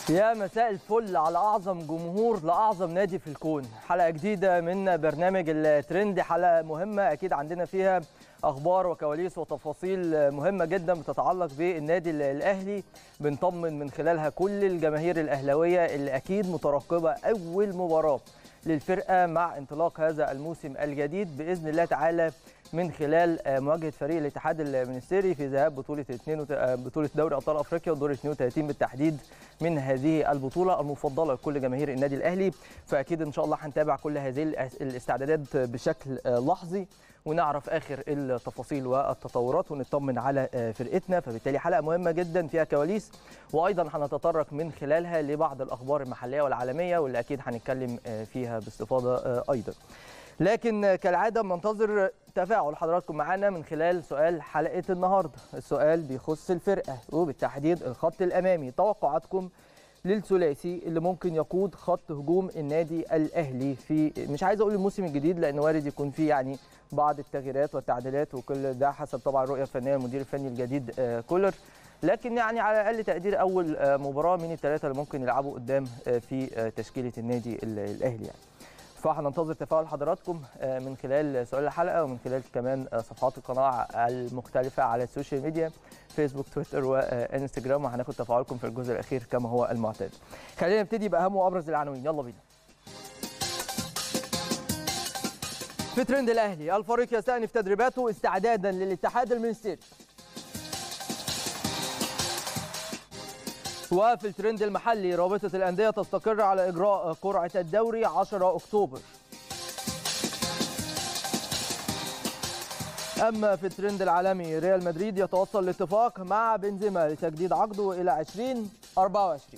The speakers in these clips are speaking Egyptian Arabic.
يا مساء الفل على اعظم جمهور لاعظم نادي في الكون حلقه جديده من برنامج الترند حلقه مهمه اكيد عندنا فيها اخبار وكواليس وتفاصيل مهمه جدا بتتعلق بالنادي الاهلي بنطمن من خلالها كل الجماهير الاهلاويه اللي اكيد مترقبه اول مباراه للفرقه مع انطلاق هذا الموسم الجديد باذن الله تعالى من خلال مواجهه فريق الاتحاد المنستيري في ذهاب بطوله بطوله دوري ابطال افريقيا ودور 32 بالتحديد من هذه البطوله المفضله لكل جماهير النادي الاهلي فاكيد ان شاء الله هنتابع كل هذه الاستعدادات بشكل لحظي ونعرف اخر التفاصيل والتطورات ونطمن على فرقتنا فبالتالي حلقه مهمه جدا فيها كواليس وايضا هنتطرق من خلالها لبعض الاخبار المحليه والعالميه واللي اكيد هنتكلم فيها باستفاضه ايضا لكن كالعاده بننتظر تفاعل حضراتكم معنا من خلال سؤال حلقه النهارده السؤال بيخص الفرقه وبالتحديد الخط الامامي توقعاتكم للثلاثي اللي ممكن يقود خط هجوم النادي الاهلي في مش عايز اقول الموسم الجديد لان وارد يكون فيه يعني بعض التغييرات والتعديلات وكل ده حسب طبعا الرؤيه الفنيه المدير الفني الجديد كولر لكن يعني على اقل تقدير اول مباراه من الثلاثه اللي ممكن يلعبوا قدام في تشكيله النادي الاهلي يعني. فهننتظر تفاعل حضراتكم من خلال سؤال الحلقه ومن خلال كمان صفحات القناه المختلفه على السوشيال ميديا فيسبوك تويتر وانستجرام وهناخد تفاعلكم في الجزء الاخير كما هو المعتاد. خلينا نبتدي باهم وابرز العناوين يلا بينا. في ترند الاهلي الفريق يستأنف تدريباته استعدادا للاتحاد المنستيري. وفي الترند المحلي رابطة الأندية تستقر على إجراء قرعة الدوري 10 أكتوبر أما في الترند العالمي ريال مدريد يتوصل لاتفاق مع بنزيما لتجديد عقده إلى 2024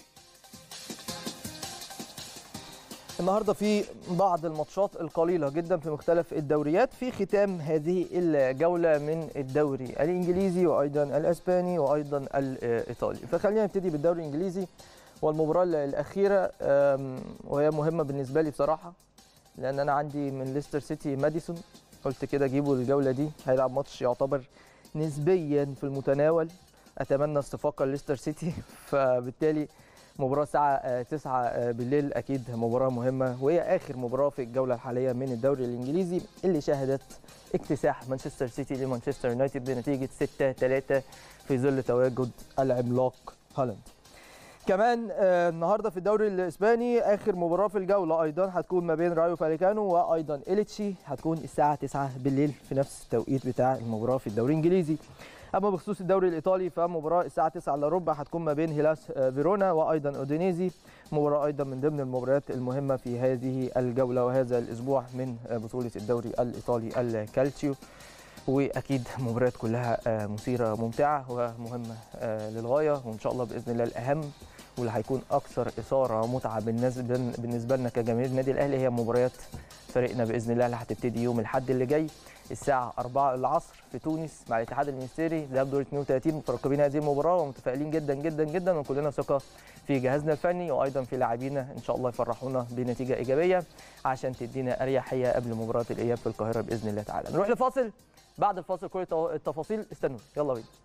النهارده في بعض الماتشات القليله جدا في مختلف الدوريات في ختام هذه الجوله من الدوري الانجليزي وايضا الاسباني وايضا الايطالي فخلينا نبتدي بالدوري الانجليزي والمباراه الاخيره وهي مهمه بالنسبه لي بصراحه لان انا عندي من ليستر سيتي ماديسون قلت كده جيبوا الجوله دي هيلعب ماتش يعتبر نسبيا في المتناول اتمنى استفاقه ليستر سيتي فبالتالي مباراة الساعة 9 بالليل أكيد مباراة مهمة وهي آخر مباراة في الجولة الحالية من الدوري الإنجليزي اللي شهدت اكتساح مانشستر سيتي لمانشستر يونايتد بنتيجة 6 3 في ظل تواجد العملاق هالاند. كمان آه النهارده في الدوري الاسباني اخر مباراه في الجوله ايضا هتكون ما بين رايو فاليكانو وايضا اليتشي هتكون الساعه 9 بالليل في نفس التوقيت بتاع المباراه في الدوري الانجليزي اما بخصوص الدوري الايطالي فمباراه الساعه 9 الا ربع هتكون ما بين هيلاس فيرونا وايضا اودينيزي مباراه ايضا من ضمن المباريات المهمه في هذه الجوله وهذا الاسبوع من بطوله الدوري الايطالي الكالتشيو واكيد مباريات كلها مثيره ممتعه ومهمه للغايه وان شاء الله باذن الله الاهم واللي هيكون اكثر اثاره ومتعه بالنسبه بالنسبه لنا كجماهير النادي الاهلي هي مباريات فريقنا باذن الله اللي هتبتدي يوم الاحد اللي جاي الساعه 4 العصر في تونس مع الاتحاد المنستيري ذهاب دور 32 مترقبين هذه المباراه ومتفائلين جدا جدا جدا وكلنا ثقه في جهازنا الفني وايضا في لاعبينا ان شاء الله يفرحونا بنتيجه ايجابيه عشان تدينا اريحيه قبل مباراه الاياب في القاهره باذن الله تعالى نروح لفاصل بعد الفاصل كل التفاصيل استنوا يلا بينا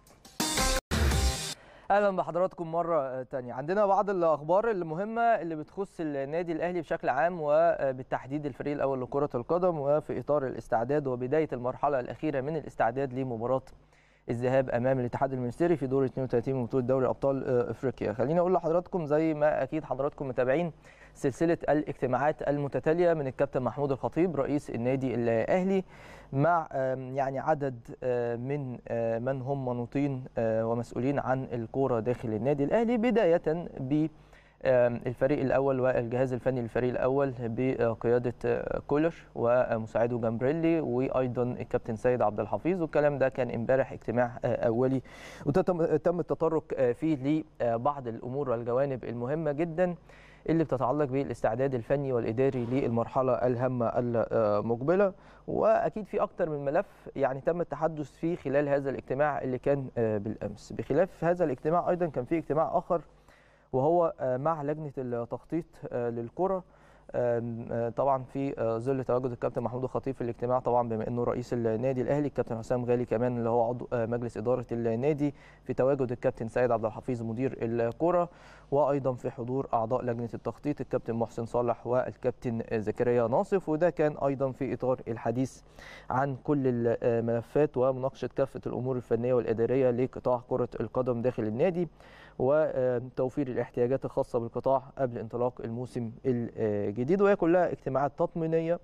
اهلا بحضراتكم مره تانية عندنا بعض الاخبار المهمه اللي بتخص النادي الاهلي بشكل عام وبالتحديد الفريق الاول لكره القدم وفي اطار الاستعداد وبدايه المرحله الاخيره من الاستعداد لمباراه الذهاب امام الاتحاد المنستيري في دور 32 من بطوله دوري ابطال افريقيا خليني اقول لحضراتكم زي ما اكيد حضراتكم متابعين سلسله الاجتماعات المتتاليه من الكابتن محمود الخطيب رئيس النادي الاهلي مع يعني عدد من من هم منوطين ومسؤولين عن الكوره داخل النادي الاهلي بدايه ب الفريق الاول والجهاز الفني للفريق الاول بقياده كولر ومساعده جامبريلي وايضا الكابتن سيد عبد الحفيظ والكلام ده كان امبارح اجتماع اولي وتم التطرق فيه لبعض الامور والجوانب المهمه جدا اللي بتتعلق بالاستعداد الفني والاداري للمرحله الهامه المقبله واكيد في اكتر من ملف يعني تم التحدث فيه خلال هذا الاجتماع اللي كان بالامس بخلاف هذا الاجتماع ايضا كان في اجتماع اخر وهو مع لجنه التخطيط للكره طبعا في ظل تواجد الكابتن محمود الخطيب في الاجتماع طبعا بما انه رئيس النادي الاهلي الكابتن حسام غالي كمان اللي هو عضو مجلس اداره النادي في تواجد الكابتن سيد عبد الحفيظ مدير الكره وايضا في حضور اعضاء لجنه التخطيط الكابتن محسن صالح والكابتن زكريا ناصف وده كان ايضا في اطار الحديث عن كل الملفات ومناقشه كافه الامور الفنيه والاداريه لقطاع كره القدم داخل النادي وتوفير الاحتياجات الخاصه بالقطاع قبل انطلاق الموسم الجديد وهي كلها اجتماعات تطمينيه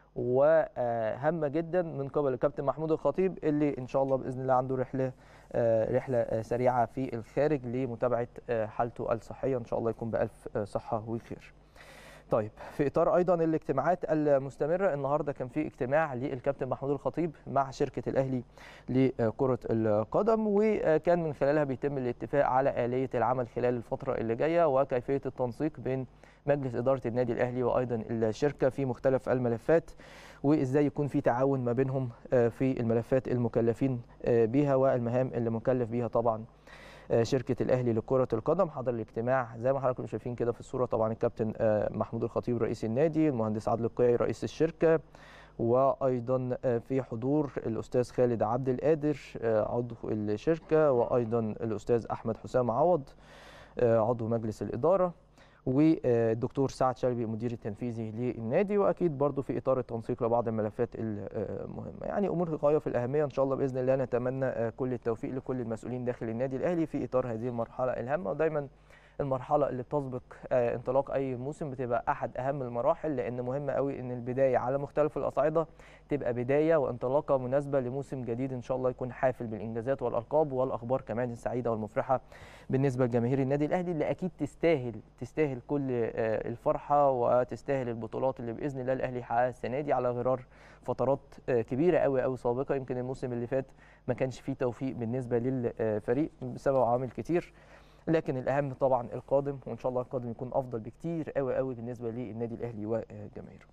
وهامه جدا من قبل الكابتن محمود الخطيب اللي ان شاء الله باذن الله عنده رحله رحله سريعه في الخارج لمتابعه حالته الصحيه ان شاء الله يكون بالف صحه وخير. طيب في اطار ايضا الاجتماعات المستمره النهارده كان في اجتماع للكابتن محمود الخطيب مع شركه الاهلي لكره القدم وكان من خلالها بيتم الاتفاق على اليه العمل خلال الفتره اللي جايه وكيفيه التنسيق بين مجلس اداره النادي الاهلي وايضا الشركه في مختلف الملفات وازاي يكون في تعاون ما بينهم في الملفات المكلفين بها والمهام اللي مكلف بيها طبعا شركه الاهلي لكره القدم حضر الاجتماع زي ما حضراتكم شايفين كده في الصوره طبعا الكابتن محمود الخطيب رئيس النادي المهندس عادل القيعي رئيس الشركه وايضا في حضور الاستاذ خالد عبد القادر عضو الشركه وايضا الاستاذ احمد حسام عوض عضو مجلس الاداره والدكتور سعد شلبي مدير التنفيذي للنادي واكيد برضو في اطار التنسيق لبعض الملفات المهمه يعني امور غايه في الاهميه ان شاء الله باذن الله نتمنى كل التوفيق لكل المسؤولين داخل النادي الاهلي في اطار هذه المرحله الهامه ودايما المرحله اللي بتسبق انطلاق اي موسم بتبقى احد اهم المراحل لان مهم قوي ان البدايه على مختلف الاصعده تبقى بدايه وانطلاقه مناسبه لموسم جديد ان شاء الله يكون حافل بالانجازات والالقاب والاخبار كمان السعيده والمفرحه بالنسبه لجماهير النادي الاهلي اللي اكيد تستاهل تستاهل كل الفرحه وتستاهل البطولات اللي باذن الله الاهلي يحققها السنه دي على غرار فترات كبيره قوي قوي سابقه يمكن الموسم اللي فات ما كانش فيه توفيق بالنسبه للفريق بسبب عوامل كتير لكن الاهم طبعا القادم وان شاء الله القادم يكون افضل بكتير قوي قوي بالنسبه للنادي الاهلي وجماهيره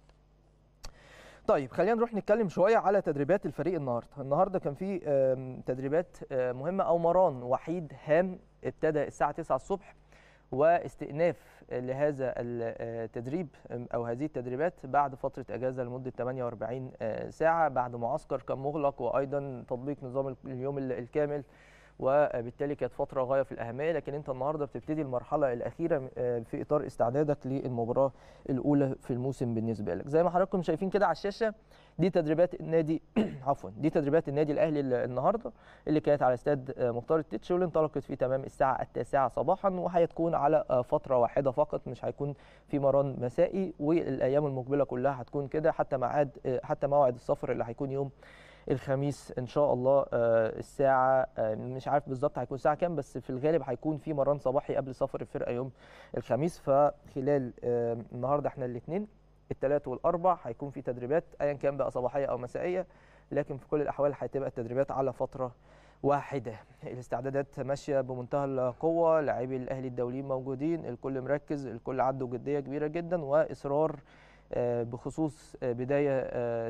طيب خلينا نروح نتكلم شويه على تدريبات الفريق النهارده النهارده كان في تدريبات مهمه او مران وحيد هام ابتدى الساعه 9 الصبح واستئناف لهذا التدريب او هذه التدريبات بعد فتره اجازه لمده 48 ساعه بعد معسكر كان مغلق وايضا تطبيق نظام اليوم الكامل وبالتالي كانت فتره غايه في الاهميه لكن انت النهارده بتبتدي المرحله الاخيره في اطار استعدادك للمباراه الاولى في الموسم بالنسبه لك زي ما حضراتكم شايفين كده على الشاشه دي تدريبات النادي عفوا دي تدريبات النادي الاهلي النهارده اللي كانت على استاد مختار التتش واللي انطلقت في تمام الساعه التاسعه صباحا وهتكون على فتره واحده فقط مش هيكون في مران مسائي والايام المقبله كلها هتكون كده حتى ميعاد حتى موعد السفر اللي هيكون يوم الخميس ان شاء الله الساعه مش عارف بالظبط هيكون الساعه كام بس في الغالب هيكون في مران صباحي قبل سفر الفرقه يوم الخميس فخلال النهارده احنا الاثنين الثلاث والاربع هيكون في تدريبات ايا كان بقى صباحيه او مسائيه لكن في كل الاحوال هتبقى التدريبات على فتره واحده الاستعدادات ماشيه بمنتهى القوه لاعبي الاهلي الدوليين موجودين الكل مركز الكل عنده جديه كبيره جدا واصرار بخصوص بدايه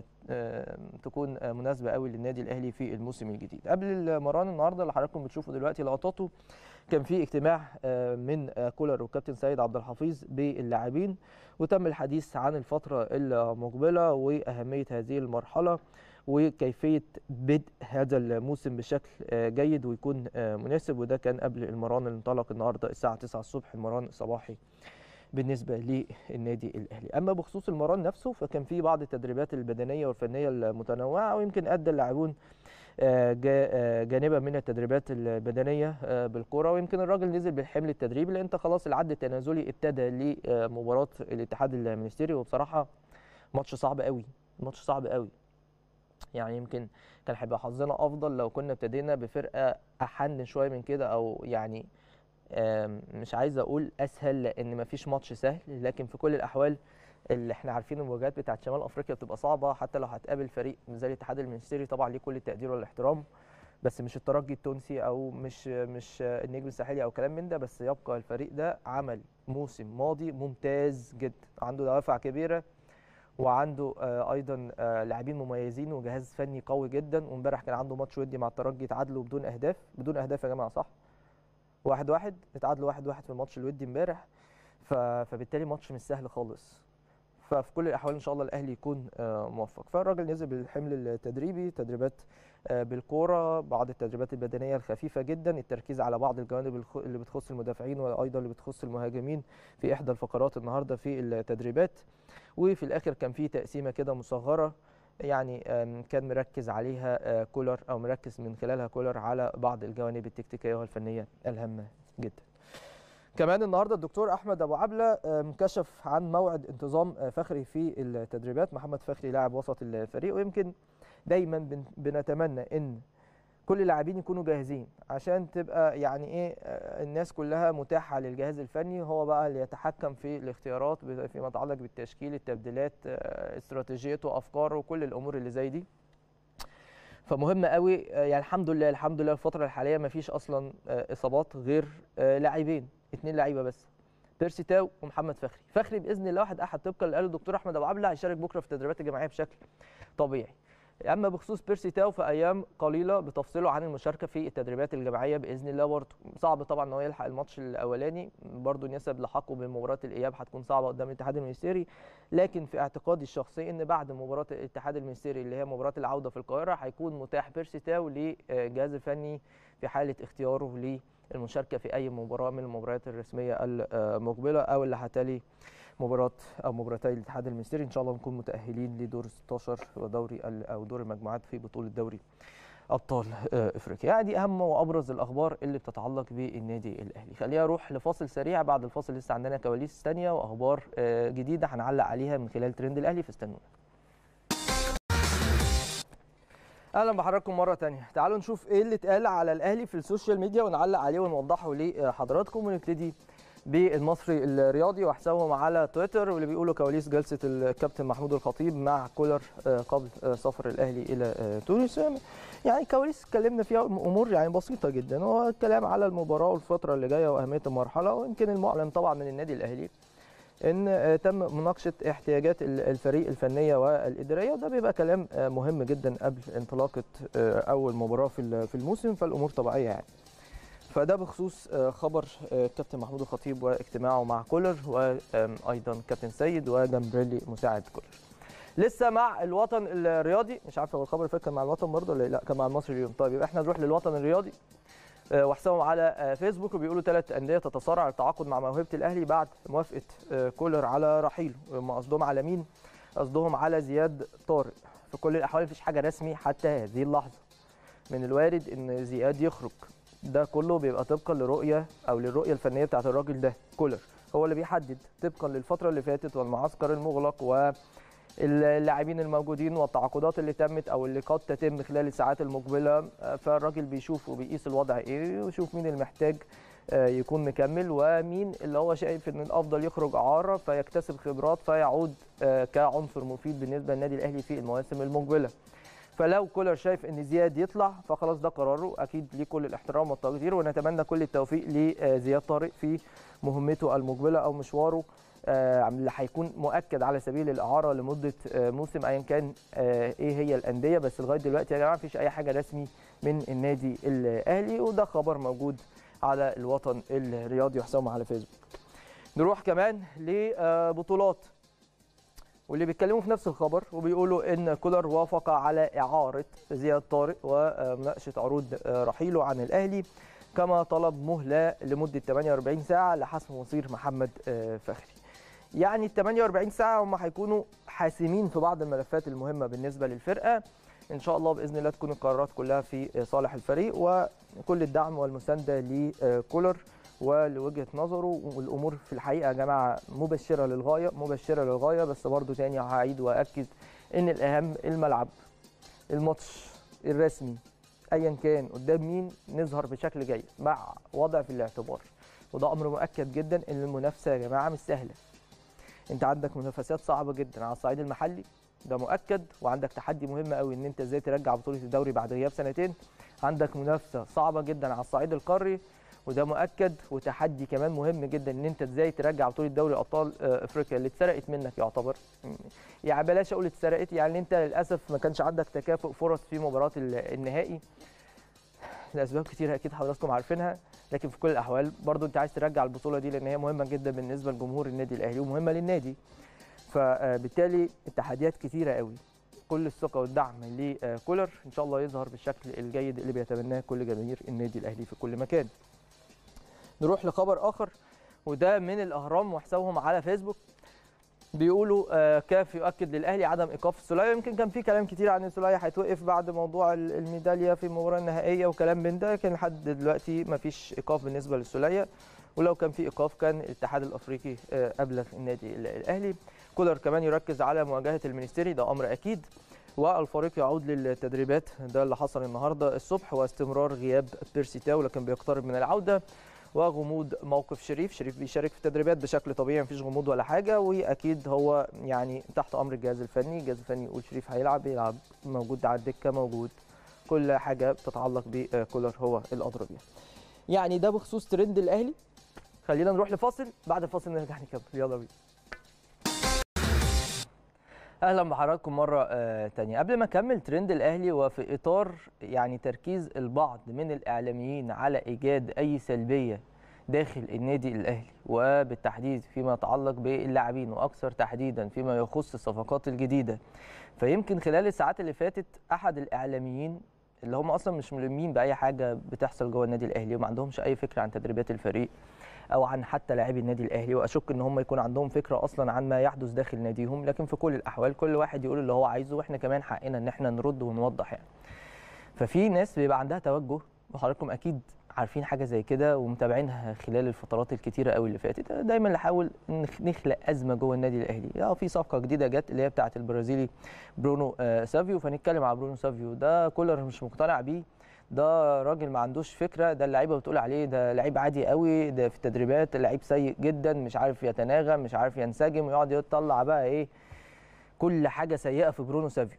تكون مناسبه قوي للنادي الاهلي في الموسم الجديد قبل المران النهارده اللي حضراتكم بتشوفوا دلوقتي لقطاته كان في اجتماع من كولر والكابتن سيد عبد الحفيظ باللاعبين وتم الحديث عن الفتره المقبله واهميه هذه المرحله وكيفيه بدء هذا الموسم بشكل جيد ويكون مناسب وده كان قبل المران اللي انطلق النهارده الساعه 9 الصبح المران الصباحي بالنسبه للنادي الاهلي اما بخصوص المران نفسه فكان في بعض التدريبات البدنيه والفنيه المتنوعه ويمكن ادى اللاعبون جانبا من التدريبات البدنيه بالكره ويمكن الراجل نزل بالحمل التدريبي لان انت خلاص العد التنازلي ابتدى لمباراه الاتحاد المنستيري وبصراحه ماتش صعب قوي ماتش صعب قوي يعني يمكن كان هيبقى حظنا افضل لو كنا ابتدينا بفرقه احن شويه من كده او يعني مش عايز اقول اسهل لان مفيش ماتش سهل لكن في كل الاحوال اللي احنا عارفين المواجهات بتاعت شمال افريقيا بتبقى صعبه حتى لو هتقابل فريق زي الاتحاد المنستيري طبعا ليه كل التقدير والاحترام بس مش الترجي التونسي او مش مش النجم الساحلي او كلام من ده بس يبقى الفريق ده عمل موسم ماضي ممتاز جدا عنده دوافع كبيره وعنده ايضا لاعبين مميزين وجهاز فني قوي جدا وامبارح كان عنده ماتش ودي مع الترجي تعادلوا بدون اهداف بدون اهداف يا جماعه صح واحد واحد اتعادلوا واحد واحد في الماتش الودي امبارح فبالتالي ماتش مش سهل خالص ففي كل الاحوال ان شاء الله الاهلي يكون آه، موفق فالراجل نزل بالحمل التدريبي تدريبات آه، بالكوره بعض التدريبات البدنيه الخفيفه جدا التركيز على بعض الجوانب الخ- اللي بتخص المدافعين وايضا اللي بتخص المهاجمين في احدى الفقرات النهارده في التدريبات وفي الاخر كان في تقسيمه كده مصغره يعني آم، كان مركز عليها آه، كولر او مركز من خلالها كولر على بعض الجوانب التكتيكيه والفنيه الهامه جدا كمان النهارده الدكتور احمد ابو عبله آم، كشف عن موعد انتظام آه، فخري في التدريبات محمد فخري لاعب وسط الفريق ويمكن دايما بن- بنتمنى ان كل اللاعبين يكونوا جاهزين عشان تبقى يعني ايه آه، الناس كلها متاحه للجهاز الفني هو بقى اللي يتحكم في الاختيارات ب- فيما يتعلق بالتشكيل التبديلات آه، استراتيجيته افكاره وكل الامور اللي زي دي فمهم قوي آه، يعني الحمد لله الحمد لله الفتره الحاليه ما فيش اصلا آه، اصابات غير آه، لاعبين اثنين لعيبه بس بيرسي تاو ومحمد فخري فخري باذن الله واحد احد طبقا اللي قاله الدكتور احمد ابو عبله هيشارك بكره في التدريبات الجماعيه بشكل طبيعي اما بخصوص بيرسي تاو في ايام قليله بتفصله عن المشاركه في التدريبات الجماعيه باذن الله برضه صعب طبعا ان هو يلحق الماتش الاولاني برضه نسب لحقه بمباراه الاياب هتكون صعبه قدام الاتحاد المنستيري لكن في اعتقادي الشخصي ان بعد مباراه الاتحاد المنستيري اللي هي مباراه العوده في القاهره هيكون متاح بيرسي تاو للجهاز الفني في حاله اختياره للمشاركه في اي مباراه من المباريات الرسميه المقبله او اللي هتلي مباراه او مباراتي الاتحاد المنستيري ان شاء الله نكون متاهلين لدور 16 ودوري ال- او دور المجموعات في بطوله دوري ابطال آه، افريقيا يعني دي اهم وابرز الاخبار اللي بتتعلق بالنادي الاهلي خلينا نروح لفاصل سريع بعد الفاصل لسه عندنا كواليس ثانيه واخبار آه، جديده هنعلق عليها من خلال ترند الاهلي فاستنونا اهلا بحضراتكم مره تانية تعالوا نشوف ايه اللي اتقال على الاهلي في السوشيال ميديا ونعلق عليه ونوضحه لحضراتكم ونبتدي بالمصري الرياضي وحسابهم على تويتر واللي بيقولوا كواليس جلسه الكابتن محمود الخطيب مع كولر آه، قبل آه، سفر الاهلي الى آه، تونس يعني كواليس اتكلمنا فيها امور يعني بسيطه جدا هو الكلام على المباراه والفتره اللي جايه واهميه المرحله ويمكن المعلن طبعا من النادي الاهلي ان آه، تم مناقشه احتياجات ال- الفريق الفنيه والاداريه وده بيبقى كلام آه، مهم جدا قبل انطلاقه آه، اول مباراه في ال- في الموسم فالامور طبيعيه يعني فده بخصوص آه، خبر آه، كابتن محمود الخطيب واجتماعه مع كولر وايضا كابتن سيد وجامبريلي مساعد كولر لسه مع الوطن الرياضي مش عارف هو الخبر اللي فات كان مع الوطن برضه ولا لا كان مع المصري اليوم طيب يبقى احنا نروح للوطن الرياضي آه، وحسابهم على آه، فيسبوك وبيقولوا ثلاث انديه تتصارع التعاقد مع موهبه الاهلي بعد موافقه آه، كولر على رحيله هم قصدهم على مين قصدهم على زياد طارق في كل الاحوال مفيش حاجه رسمي حتى هذه اللحظه من الوارد ان زياد يخرج ده كله بيبقى طبقا لرؤيه او للرؤيه الفنيه بتاعت الراجل ده كولر هو اللي بيحدد طبقا للفتره اللي فاتت والمعسكر المغلق واللاعبين الموجودين والتعاقدات اللي تمت او اللي قد تتم خلال الساعات المقبله آه، فالراجل بيشوف وبيقيس الوضع ايه ويشوف مين المحتاج آه، يكون مكمل ومين اللي هو شايف ان الافضل يخرج اعاره فيكتسب خبرات فيعود آه، كعنصر مفيد بالنسبه للنادي الاهلي في المواسم المقبله فلو كولر شايف ان زياد يطلع فخلاص ده قراره اكيد ليه كل الاحترام والتقدير ونتمنى كل التوفيق لزياد طارق في مهمته المقبله او مشواره آه، اللي هيكون مؤكد على سبيل الاعاره لمده آه، موسم ايا كان آه، ايه هي الانديه بس لغايه دلوقتي يا جماعه مفيش اي حاجه رسمي من النادي الاهلي وده خبر موجود على الوطن الرياضي وحسابهم على فيسبوك نروح كمان لبطولات واللي بيتكلموا في نفس الخبر وبيقولوا ان كولر وافق على اعاره زياد طارق ومناقشه عروض رحيله عن الاهلي كما طلب مهله لمده 48 ساعه لحسم مصير محمد فخري. يعني ال 48 ساعه هم هيكونوا حاسمين في بعض الملفات المهمه بالنسبه للفرقه ان شاء الله باذن الله تكون القرارات كلها في صالح الفريق وكل الدعم والمسانده لكولر ولوجهه نظره والامور في الحقيقه يا جماعه مبشره للغايه مبشره للغايه بس برضو تاني هعيد واكد ان الاهم الملعب الماتش الرسمي ايا كان قدام مين نظهر بشكل جيد مع وضع في الاعتبار وده امر مؤكد جدا ان المنافسه يا جماعه مش سهله انت عندك منافسات صعبه جدا على الصعيد المحلي ده مؤكد وعندك تحدي مهم قوي ان انت ازاي ترجع بطوله الدوري بعد غياب سنتين عندك منافسه صعبه جدا على الصعيد القاري وده مؤكد وتحدي كمان مهم جدا ان انت ازاي ترجع بطوله دوري ابطال افريقيا اللي اتسرقت منك يعتبر يعني بلاش اقول اتسرقت يعني انت للاسف ما كانش عندك تكافؤ فرص في مباراه النهائي لاسباب كتيره اكيد حضراتكم عارفينها لكن في كل الاحوال برضو انت عايز ترجع البطوله دي لان هي مهمه جدا بالنسبه لجمهور النادي الاهلي ومهمه للنادي فبالتالي التحديات كتيره قوي كل الثقه والدعم لكولر ان شاء الله يظهر بالشكل الجيد اللي بيتمناه كل جماهير النادي الاهلي في كل مكان نروح لخبر اخر وده من الاهرام وحسابهم على فيسبوك بيقولوا آه، كاف يؤكد للاهلي عدم ايقاف السوليه يمكن كان في كلام كتير عن السوليه هيتوقف بعد موضوع ال- الميداليه في المباراه النهائيه وكلام من ده لكن لحد دلوقتي ما فيش ايقاف بالنسبه للسوليه ولو كان في ايقاف كان الاتحاد الافريقي آه، ابلغ النادي ال- الاهلي كولر كمان يركز على مواجهه المينستيري ده امر اكيد والفريق يعود للتدريبات ده اللي حصل النهارده الصبح واستمرار غياب بيرسي تاو لكن بيقترب من العوده وغموض موقف شريف شريف بيشارك في التدريبات بشكل طبيعي مفيش غموض ولا حاجه واكيد هو يعني تحت امر الجهاز الفني الجهاز الفني يقول شريف هيلعب يلعب موجود على الدكه موجود كل حاجه بتتعلق بكولر هو الادرى بيها يعني ده بخصوص ترند الاهلي خلينا نروح لفاصل بعد الفاصل نرجع نكمل يلا بينا اهلا بحضراتكم مره آه تانية قبل ما اكمل ترند الاهلي وفي اطار يعني تركيز البعض من الاعلاميين على ايجاد اي سلبيه داخل النادي الاهلي وبالتحديد فيما يتعلق باللاعبين واكثر تحديدا فيما يخص الصفقات الجديده فيمكن خلال الساعات اللي فاتت احد الاعلاميين اللي هم اصلا مش ملمين باي حاجه بتحصل جوه النادي الاهلي وما عندهمش اي فكره عن تدريبات الفريق او عن حتى لاعبي النادي الاهلي واشك ان هم يكون عندهم فكره اصلا عن ما يحدث داخل ناديهم لكن في كل الاحوال كل واحد يقول اللي هو عايزه واحنا كمان حقنا ان احنا نرد ونوضح يعني ففي ناس بيبقى عندها توجه وحضراتكم اكيد عارفين حاجه زي كده ومتابعينها خلال الفترات الكتيره قوي اللي فاتت دايما نحاول نخ- نخلق ازمه جوه النادي الاهلي اه في صفقه جديده جت اللي هي بتاعه البرازيلي برونو آه سافيو فنتكلم على برونو سافيو ده كولر مش مقتنع بيه ده راجل ما عندوش فكره ده اللعيبه بتقول عليه ده لعيب عادي قوي ده في التدريبات لعيب سيء جدا مش عارف يتناغم مش عارف ينسجم ويقعد يطلع بقى ايه كل حاجه سيئه في برونو سافيو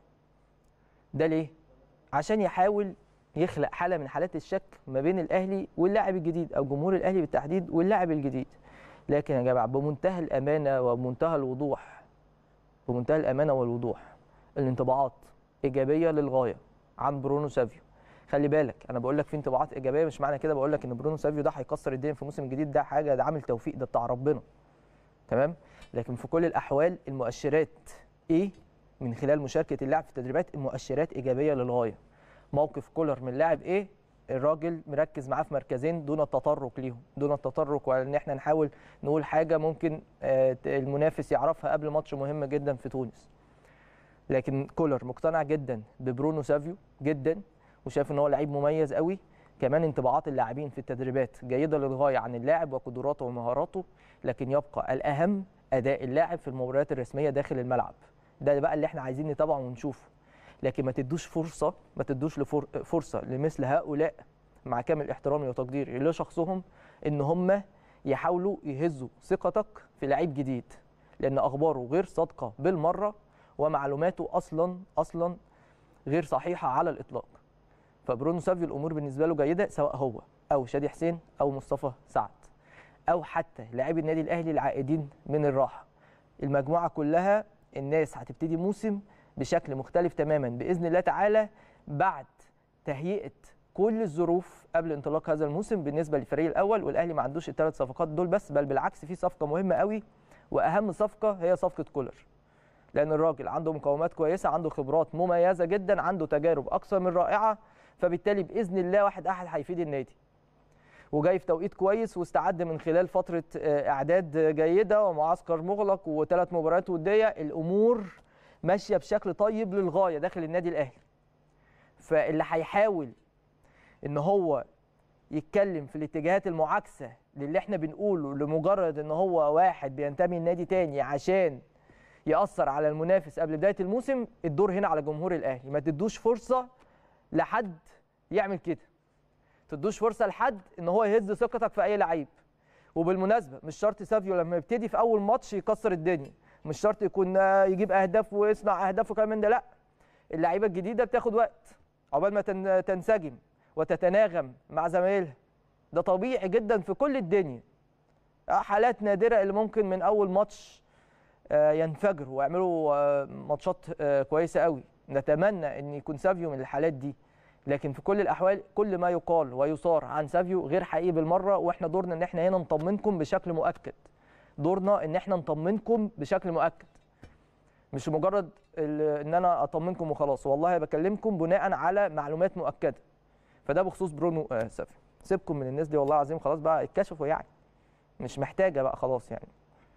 ده ليه عشان يحاول يخلق حاله من حالات الشك ما بين الاهلي واللاعب الجديد او جمهور الاهلي بالتحديد واللاعب الجديد لكن يا جماعه بمنتهى الامانه وبمنتهى الوضوح بمنتهى الامانه والوضوح الانطباعات ايجابيه للغايه عن برونو سافيو خلي بالك انا بقول لك في انطباعات ايجابيه مش معنى كده بقول لك ان برونو سافيو ده هيكسر الدنيا في الموسم الجديد ده حاجه ده عامل توفيق ده بتاع ربنا تمام لكن في كل الاحوال المؤشرات ايه من خلال مشاركه اللاعب في التدريبات المؤشرات ايجابيه للغايه موقف كولر من لاعب ايه الراجل مركز معاه في مركزين دون التطرق ليهم دون التطرق وان احنا نحاول نقول حاجه ممكن آه، المنافس يعرفها قبل ماتش مهم جدا في تونس لكن كولر مقتنع جدا ببرونو سافيو جدا وشايف ان هو لعيب مميز قوي كمان انطباعات اللاعبين في التدريبات جيده للغايه عن اللاعب وقدراته ومهاراته لكن يبقى الاهم اداء اللاعب في المباريات الرسميه داخل الملعب ده بقى اللي احنا عايزين نتابعه ونشوفه لكن ما تدوش فرصه ما تدوش لفر- فرصه لمثل هؤلاء مع كامل احترامي وتقديري لشخصهم ان هم يحاولوا يهزوا ثقتك في لعيب جديد لان اخباره غير صادقه بالمره ومعلوماته اصلا اصلا غير صحيحه على الاطلاق فبرونو سافيو الامور بالنسبه له جيده سواء هو او شادي حسين او مصطفى سعد او حتى لاعبي النادي الاهلي العائدين من الراحه المجموعه كلها الناس هتبتدي موسم بشكل مختلف تماما باذن الله تعالى بعد تهيئه كل الظروف قبل انطلاق هذا الموسم بالنسبه للفريق الاول والاهلي ما عندوش الثلاث صفقات دول بس بل بالعكس في صفقه مهمه قوي واهم صفقه هي صفقه كولر لان الراجل عنده مقومات كويسه عنده خبرات مميزه جدا عنده تجارب اكثر من رائعه فبالتالي باذن الله واحد احد هيفيد النادي وجاي في توقيت كويس واستعد من خلال فتره آه، اعداد جيده ومعسكر مغلق وثلاث مباريات وديه الامور ماشيه بشكل طيب للغايه داخل النادي الاهلي فاللي هيحاول ان هو يتكلم في الاتجاهات المعاكسه للي احنا بنقوله لمجرد ان هو واحد بينتمي لنادي تاني عشان ياثر على المنافس قبل بدايه الموسم الدور هنا على جمهور الاهلي ما تدوش فرصه لحد يعمل كده تدوش فرصه لحد ان هو يهز ثقتك في اي لعيب وبالمناسبه مش شرط سافيو لما يبتدي في اول ماتش يكسر الدنيا مش شرط يكون آه، يجيب اهداف ويصنع اهداف وكلام من ده لا اللعيبه الجديده بتاخد وقت عقبال ما تن- تنسجم وتتناغم مع زمايلها ده طبيعي جدا في كل الدنيا آه، حالات نادره اللي ممكن من اول ماتش آه، ينفجروا ويعملوا آه، ماتشات آه، كويسه قوي نتمنى ان يكون سافيو من الحالات دي لكن في كل الاحوال كل ما يقال ويصار عن سافيو غير حقيقي بالمره واحنا دورنا ان احنا هنا نطمنكم بشكل مؤكد دورنا ان احنا نطمنكم بشكل مؤكد مش مجرد ال- ان انا اطمنكم وخلاص والله بكلمكم بناء على معلومات مؤكده فده بخصوص برونو آه، سافيو سيبكم من الناس دي والله العظيم خلاص بقى اتكشفوا يعني مش محتاجه بقى خلاص يعني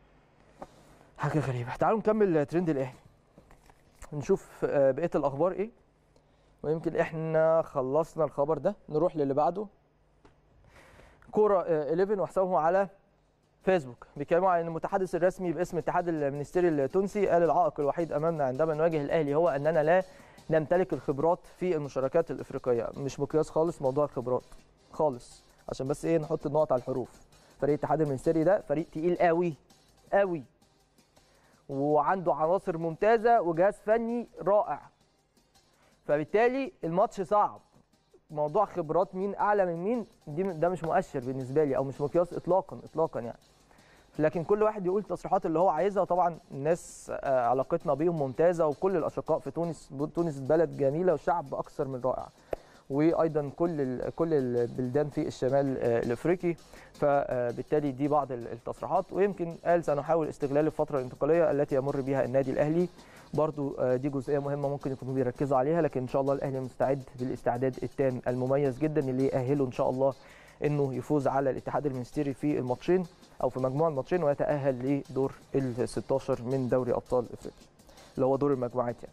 حاجه غريبه تعالوا نكمل ترند الاهلي نشوف آه، بقيه الاخبار ايه ويمكن احنا خلصنا الخبر ده نروح للي بعده كوره آه، 11 وحسابهم على فيسبوك بيتكلموا عن ان المتحدث الرسمي باسم الاتحاد المنستيري التونسي قال العائق الوحيد امامنا عندما نواجه الاهلي هو اننا لا نمتلك الخبرات في المشاركات الافريقيه مش مقياس خالص موضوع الخبرات خالص عشان بس ايه نحط النقط على الحروف فريق الاتحاد المنستيري ده فريق تقيل قوي قوي وعنده عناصر ممتازه وجهاز فني رائع فبالتالي الماتش صعب موضوع خبرات مين اعلى من مين دي ده مش مؤشر بالنسبه لي او مش مقياس اطلاقا اطلاقا يعني لكن كل واحد يقول التصريحات اللي هو عايزها وطبعا الناس آه، علاقتنا بيهم ممتازه وكل الاشقاء في تونس تونس بلد جميله وشعب اكثر من رائع وايضا كل ال- كل البلدان في الشمال آه، الافريقي فبالتالي دي بعض ال- التصريحات ويمكن قال سنحاول استغلال الفتره الانتقاليه التي يمر بها النادي الاهلي برضو آه، دي جزئيه مهمه ممكن يكونوا بيركزوا عليها لكن ان شاء الله الاهلي مستعد بالاستعداد التام المميز جدا اللي يأهله ان شاء الله انه يفوز على الاتحاد المنستيري في الماتشين او في مجموع الماتشين ويتاهل لدور ال 16 من دوري ابطال افريقيا اللي هو دور المجموعات يعني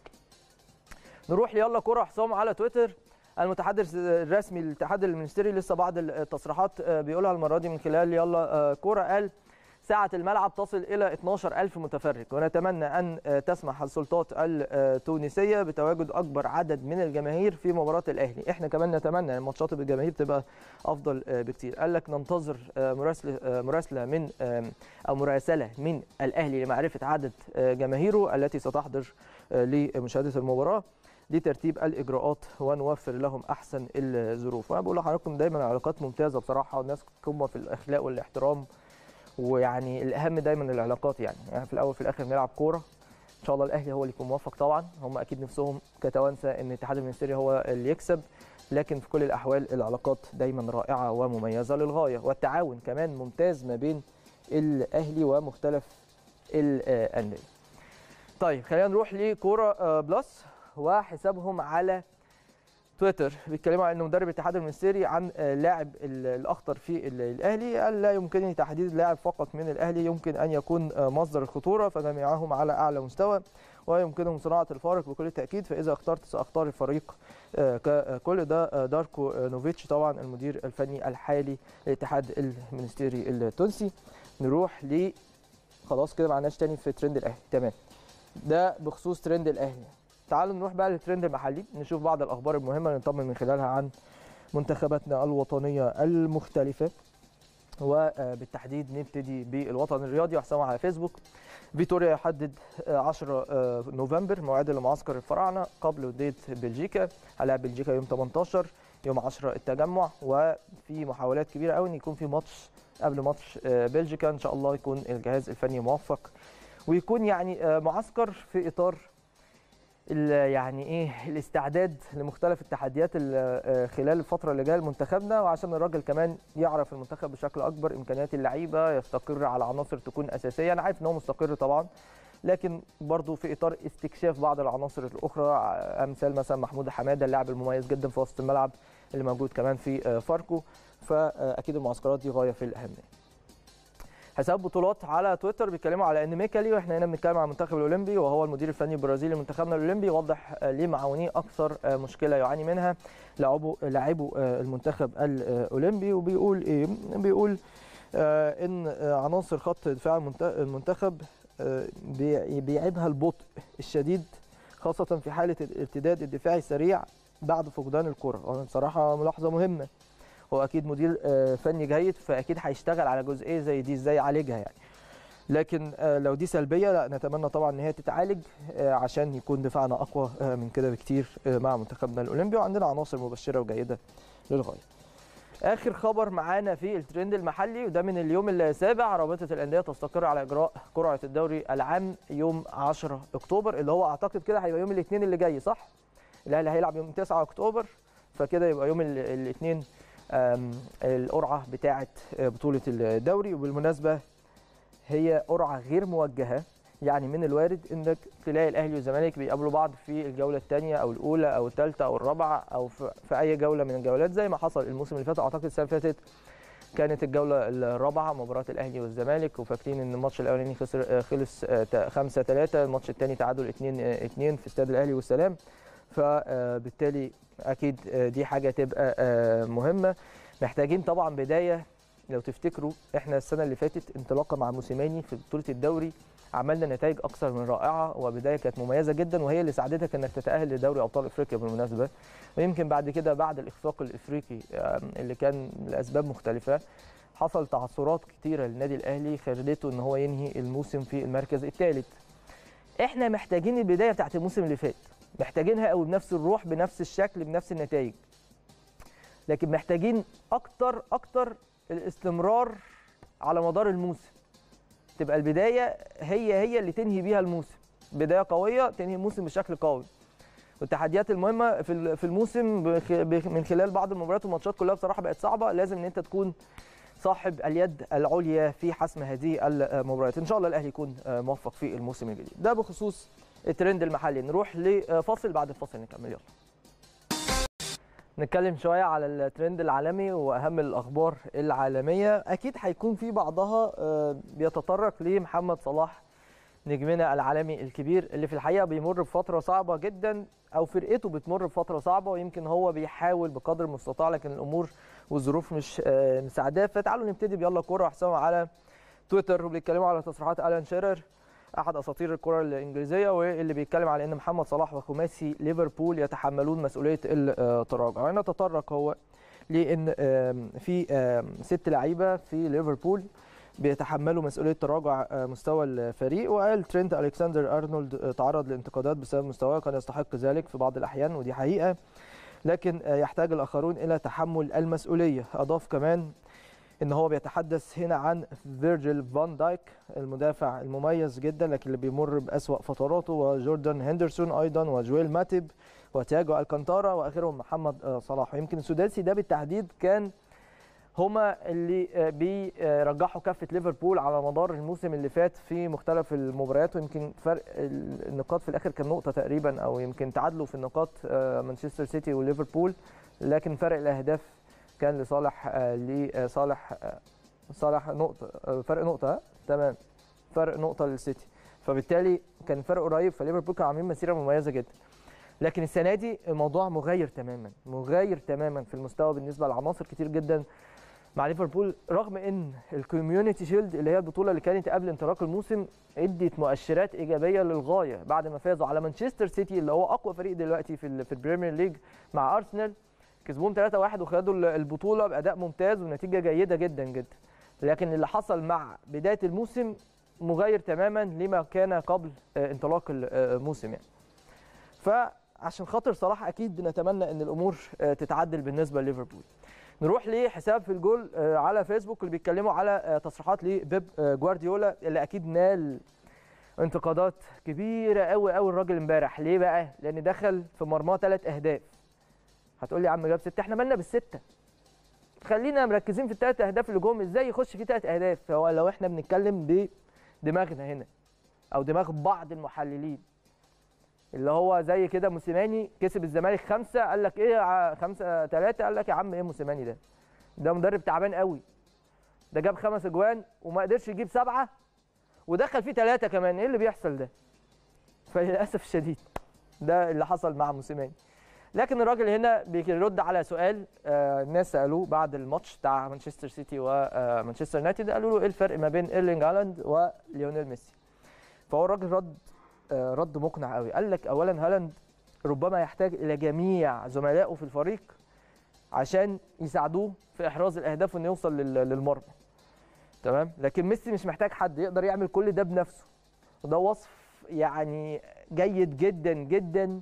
نروح ليلا كرة حسام على تويتر المتحدث الرسمي للاتحاد المنستيري لسه بعض التصريحات آه، بيقولها المره دي من خلال يلا آه، كرة قال سعة الملعب تصل إلى 12000 متفرج ونتمنى أن آه، تسمح السلطات التونسية بتواجد أكبر عدد من الجماهير في مباراة الأهلي إحنا كمان نتمنى أن الماتشات بالجماهير تبقى أفضل آه، بكتير قال لك ننتظر آه، مراسلة آه، مراسلة من آم، أو مراسلة من الأهلي لمعرفة عدد آه، جماهيره التي ستحضر آه، لمشاهدة المباراة لترتيب الاجراءات ونوفر لهم احسن الظروف وانا بقول لحضراتكم دايما علاقات ممتازه بصراحه والناس قمه في الاخلاق والاحترام ويعني الاهم دايما العلاقات يعني, يعني في الاول في الاخر بنلعب كوره ان شاء الله الاهلي هو اللي يكون موفق طبعا هم اكيد نفسهم كتوانسه ان الاتحاد المنستيري هو اللي يكسب لكن في كل الاحوال العلاقات دايما رائعه ومميزه للغايه والتعاون كمان ممتاز ما بين الاهلي ومختلف الانديه طيب خلينا نروح لكوره آه، بلس وحسابهم على تويتر بيتكلموا عن ان مدرب الاتحاد المنستيري عن آه، لاعب ال- الاخطر في ال- الاهلي قال لا يمكنني تحديد لاعب فقط من الاهلي يمكن ان يكون آه، مصدر الخطوره فجميعهم على اعلى مستوى ويمكنهم صناعه الفارق بكل تاكيد فاذا اخترت ساختار الفريق آه، ككل ده آه، داركو آه، نوفيتش طبعا المدير الفني الحالي للاتحاد المنستيري التونسي نروح ل خلاص كده معناش تاني في ترند الاهلي تمام ده بخصوص ترند الاهلي تعالوا نروح بقى للترند المحلي نشوف بعض الاخبار المهمه اللي نطمن من خلالها عن منتخباتنا الوطنيه المختلفه وبالتحديد نبتدي بالوطن الرياضي وحسابه على فيسبوك فيتوريا يحدد آه، 10 آه، نوفمبر موعد لمعسكر الفراعنه قبل وديه بلجيكا هلاعب بلجيكا يوم 18 يوم 10 التجمع وفي محاولات كبيره قوي ان يكون في ماتش قبل ماتش آه، بلجيكا ان شاء الله يكون الجهاز الفني موفق ويكون يعني آه، معسكر في اطار ال- يعني ايه الاستعداد لمختلف التحديات ال- آه، خلال الفتره اللي جايه لمنتخبنا وعشان الراجل كمان يعرف المنتخب بشكل اكبر امكانيات اللعيبه يستقر على عناصر تكون اساسيه انا عارف ان هو مستقر طبعا لكن برضه في اطار استكشاف بعض العناصر الاخرى ع- امثال مثلا محمود حماده اللاعب المميز جدا في وسط الملعب اللي موجود كمان في آه، فاركو فاكيد المعسكرات دي غايه في الاهميه حساب بطولات على تويتر بيتكلموا على ان ميكالي واحنا هنا بنتكلم عن المنتخب الاولمبي وهو المدير الفني البرازيلي لمنتخبنا الاولمبي وضح آه، ليه معاونيه اكثر آه، مشكله يعاني منها لاعبوا لاعبوا آه، المنتخب الاولمبي وبيقول ايه بيقول آه، ان آه، عناصر خط دفاع المنت- المنتخب آه، بي- بيعيبها البطء الشديد خاصه في حاله الارتداد الدفاعي السريع بعد فقدان الكره وانا بصراحه ملاحظه مهمه هو اكيد مدير آه، فني جيد فاكيد هيشتغل على جزئيه زي دي ازاي يعالجها يعني لكن آه، لو دي سلبيه لا نتمنى طبعا ان هي تتعالج آه، عشان يكون دفاعنا اقوى آه، من كده بكتير آه، مع منتخبنا الاولمبي وعندنا عناصر مبشره وجيده للغايه اخر خبر معانا في الترند المحلي وده من اليوم السابع رابطه الانديه تستقر على اجراء قرعه الدوري العام يوم 10 اكتوبر اللي هو اعتقد كده هيبقى يوم الاثنين اللي جاي صح الاهلي هيلعب يوم 9 اكتوبر فكده يبقى يوم الاثنين القرعه بتاعه بطوله الدوري وبالمناسبه هي قرعه غير موجهه يعني من الوارد انك تلاقي الاهلي والزمالك بيقابلوا بعض في الجوله الثانيه او الاولى او الثالثه او الرابعه او في في اي جوله من الجولات زي ما حصل الموسم اللي فات اعتقد السنه اللي فاتت كانت الجوله الرابعه مباراه الاهلي والزمالك وفاكرين ان الماتش الاولاني خسر خلص 5 3 الماتش الثاني تعادل 2 2 في استاد الاهلي والسلام فبالتالي اكيد دي حاجه تبقى مهمه محتاجين طبعا بدايه لو تفتكروا احنا السنه اللي فاتت انطلاقه مع موسيماني في بطوله الدوري عملنا نتائج اكثر من رائعه وبدايه كانت مميزه جدا وهي اللي ساعدتك انك تتاهل لدوري ابطال افريقيا بالمناسبه ويمكن بعد كده بعد الاخفاق الافريقي اللي كان لاسباب مختلفه حصل تعثرات كتيره للنادي الاهلي خلته ان هو ينهي الموسم في المركز الثالث احنا محتاجين البدايه بتاعت الموسم اللي فات محتاجينها قوي بنفس الروح بنفس الشكل بنفس النتائج لكن محتاجين اكتر اكتر الاستمرار على مدار الموسم تبقى البدايه هي هي اللي تنهي بيها الموسم بدايه قويه تنهي الموسم بشكل قوي والتحديات المهمه في في الموسم من خلال بعض المباريات والماتشات كلها بصراحه بقت صعبه لازم ان انت تكون صاحب اليد العليا في حسم هذه المباريات ان شاء الله الاهلي يكون موفق في الموسم الجديد ده بخصوص الترند المحلي نروح لفاصل بعد الفاصل نكمل يلا نتكلم شويه على الترند العالمي واهم الاخبار العالميه اكيد هيكون في بعضها بيتطرق لمحمد صلاح نجمنا العالمي الكبير اللي في الحقيقه بيمر بفتره صعبه جدا او فرقته بتمر بفتره صعبه ويمكن هو بيحاول بقدر المستطاع لكن الامور والظروف مش مساعداه فتعالوا نبتدي بيلا كوره حسام على تويتر وبيتكلموا على تصريحات الان شيرر احد اساطير الكره الانجليزيه واللي بيتكلم على ان محمد صلاح وخماسي ليفربول يتحملون مسؤوليه التراجع هنا تطرق هو لان في ست لعيبه في ليفربول بيتحملوا مسؤوليه تراجع مستوى الفريق وقال ترينت الكسندر ارنولد تعرض لانتقادات بسبب مستواه كان يستحق ذلك في بعض الاحيان ودي حقيقه لكن يحتاج الاخرون الى تحمل المسؤوليه اضاف كمان ان هو بيتحدث هنا عن فيرجيل فان دايك المدافع المميز جدا لكن اللي بيمر باسوا فتراته وجوردان هندرسون ايضا وجويل ماتيب وتياجو الكانتارا واخرهم محمد صلاح ويمكن السداسي ده بالتحديد كان هما اللي بيرجحوا كفه ليفربول على مدار الموسم اللي فات في مختلف المباريات ويمكن فرق النقاط في الاخر كان نقطه تقريبا او يمكن تعادلوا في النقاط مانشستر سيتي وليفربول لكن فرق الاهداف كان لصالح لصالح صالح نقطه فرق نقطه تمام فرق نقطه للسيتي فبالتالي كان فرق قريب فليفربول كانوا عاملين مسيره مميزه جدا لكن السنه دي الموضوع مغاير تماما مغاير تماما في المستوى بالنسبه لعناصر كتير جدا مع ليفربول رغم ان الكوميونتي شيلد اللي هي البطوله اللي كانت قبل انطلاق الموسم ادت مؤشرات ايجابيه للغايه بعد ما فازوا على مانشستر سيتي اللي هو اقوى فريق دلوقتي في في البريمير ليج مع ارسنال كسبوهم 3-1 وخدوا البطوله باداء ممتاز ونتيجه جيده جدا جدا لكن اللي حصل مع بدايه الموسم مغاير تماما لما كان قبل انطلاق الموسم يعني فعشان خاطر صلاح اكيد بنتمنى ان الامور تتعدل بالنسبه لليفربول نروح لحساب في الجول على فيسبوك اللي بيتكلموا على تصريحات لبيب جوارديولا اللي اكيد نال انتقادات كبيره قوي قوي الراجل امبارح ليه بقى لان دخل في مرماه ثلاث اهداف هتقول لي يا عم جاب سته احنا مالنا بالسته خلينا مركزين في الثلاث اهداف اللي جم ازاي يخش في ثلاث اهداف فهو لو احنا بنتكلم بدماغنا هنا او دماغ بعض المحللين اللي هو زي كده موسيماني كسب الزمالك خمسه قال لك ايه خمسه ثلاثه قال لك يا عم ايه موسيماني ده ده مدرب تعبان قوي ده جاب خمس اجوان وما قدرش يجيب سبعه ودخل فيه ثلاثه كمان ايه اللي بيحصل ده فللاسف الشديد ده اللي حصل مع موسيماني لكن الراجل هنا بيرد على سؤال آه الناس سالوه بعد الماتش بتاع مانشستر سيتي ومانشستر يونايتد قالوا له ايه الفرق ما بين ايرلينج هالاند وليونيل ميسي فهو الراجل رد آه رد مقنع قوي قال لك اولا هالاند ربما يحتاج الى جميع زملائه في الفريق عشان يساعدوه في احراز الاهداف وانه يوصل للمرمى تمام لكن ميسي مش محتاج حد يقدر يعمل كل ده بنفسه وده وصف يعني جيد جدا جدا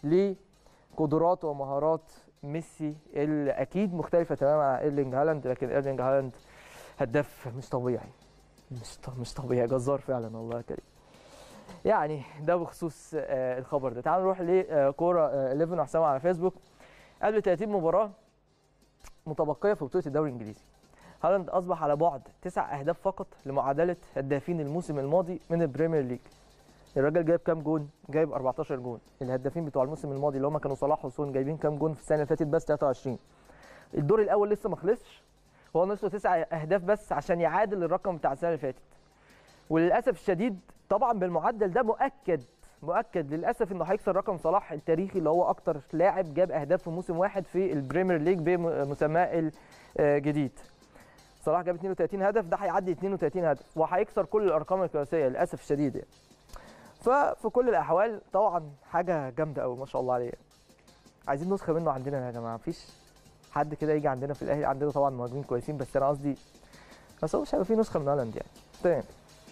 لقدرات ومهارات ميسي اللي اكيد مختلفه تماما عن ايرلينج هالاند لكن ايرلينج هالاند هداف مش طبيعي مش مش طبيعي جزار فعلا والله يا كريم يعني ده بخصوص الخبر ده تعالوا نروح لكوره 11 حسام على فيسبوك قبل 30 مباراه متبقيه في بطوله الدوري الانجليزي هالاند اصبح على بعد تسع اهداف فقط لمعادله هدافين الموسم الماضي من البريمير ليج الراجل جايب كام جون؟ جايب 14 جون، الهدافين بتوع الموسم الماضي اللي هم كانوا صلاح وسون جايبين كام جون في السنه اللي فاتت بس 23. الدور الاول لسه ما خلصش هو ناقص له تسع اهداف بس عشان يعادل الرقم بتاع السنه اللي فاتت. وللاسف الشديد طبعا بالمعدل ده مؤكد مؤكد للاسف انه هيكسر رقم صلاح التاريخي اللي هو اكتر لاعب جاب اهداف في موسم واحد في البريمير ليج بمسماه الجديد. صلاح جاب 32 هدف ده هيعدي 32 هدف وهيكسر كل الارقام القياسيه للاسف الشديد يعني. ففي كل الاحوال طبعا حاجه جامده قوي ما شاء الله عليه عايزين نسخه منه عندنا يا جماعه مفيش حد كده يجي عندنا في الاهلي عندنا طبعا مهاجمين كويسين بس انا قصدي بس هو مش هيبقى في نسخه من هالاند يعني تمام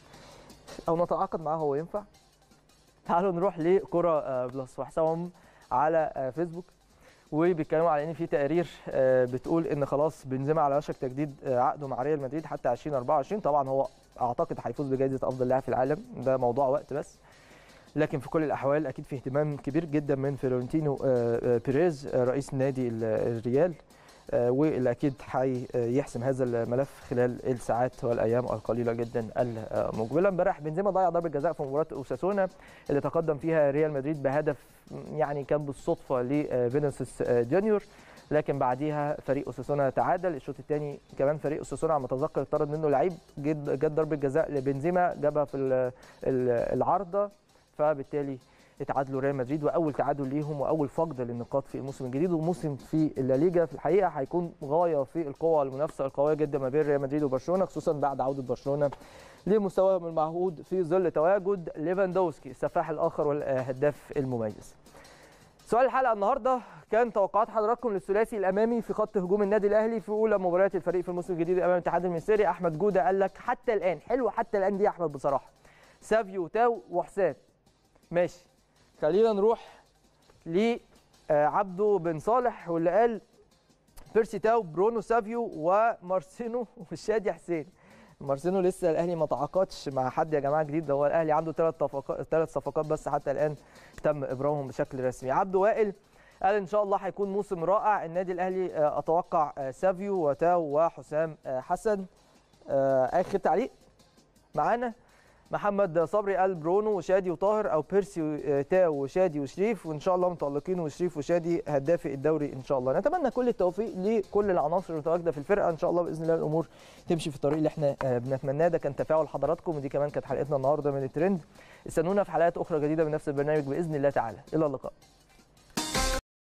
او نتعاقد معاه هو ينفع تعالوا نروح لكره بلس وحسابهم على فيسبوك وبيتكلموا على ان في تقارير بتقول ان خلاص بنزيما على وشك تجديد عقده مع ريال مدريد حتى 2024 طبعا هو اعتقد هيفوز بجائزه افضل لاعب في العالم ده موضوع وقت بس لكن في كل الاحوال اكيد في اهتمام كبير جدا من فلورنتينو بيريز رئيس نادي الريال واللي اكيد هيحسم هذا الملف خلال الساعات والايام القليله جدا المقبله امبارح بنزيما ضيع ضربه جزاء في مباراه اوساسونا اللي تقدم فيها ريال مدريد بهدف يعني كان بالصدفه لفينيسيوس جونيور لكن بعديها فريق اوساسونا تعادل الشوط الثاني كمان فريق اوساسونا على ما اتذكر اتطرد منه لعيب جت ضربه جزاء لبنزيما جابها في العارضه فبالتالي اتعادلوا ريال مدريد واول تعادل ليهم واول فقد للنقاط في الموسم الجديد وموسم في الليجا في الحقيقه هيكون غايه في القوه المنافسه القويه جدا ما بين ريال مدريد وبرشلونه خصوصا بعد عوده برشلونه لمستواهم المعهود في ظل تواجد ليفاندوسكي السفاح الاخر والهداف المميز. سؤال الحلقه النهارده كان توقعات حضراتكم للثلاثي الامامي في خط هجوم النادي الاهلي في اولى مباريات الفريق في الموسم الجديد امام الاتحاد المصري احمد جوده قال لك حتى الان حلو حتى الان دي يا احمد بصراحه سافيو تاو وحسام ماشي خلينا نروح لعبده بن صالح واللي قال بيرسي تاو برونو سافيو ومارسينو وشادي حسين مارسينو لسه الاهلي ما تعاقدش مع حد يا جماعه جديد ده هو الاهلي عنده ثلاث صفقات ثلاث صفقات بس حتى الان تم ابرامهم بشكل رسمي عبده وائل قال ان شاء الله هيكون موسم رائع النادي الاهلي اتوقع سافيو وتاو وحسام حسن اخر تعليق معانا محمد صبري قال برونو وشادي وطاهر او بيرسي تاو وشادي وشريف وان شاء الله متالقين وشريف وشادي هدافي الدوري ان شاء الله نتمنى كل التوفيق لكل العناصر المتواجده في الفرقه ان شاء الله باذن الله الامور تمشي في الطريق اللي احنا بنتمناه ده كان تفاعل حضراتكم ودي كمان كانت حلقتنا النهارده من الترند استنونا في حلقات اخرى جديده من نفس البرنامج باذن الله تعالى الى اللقاء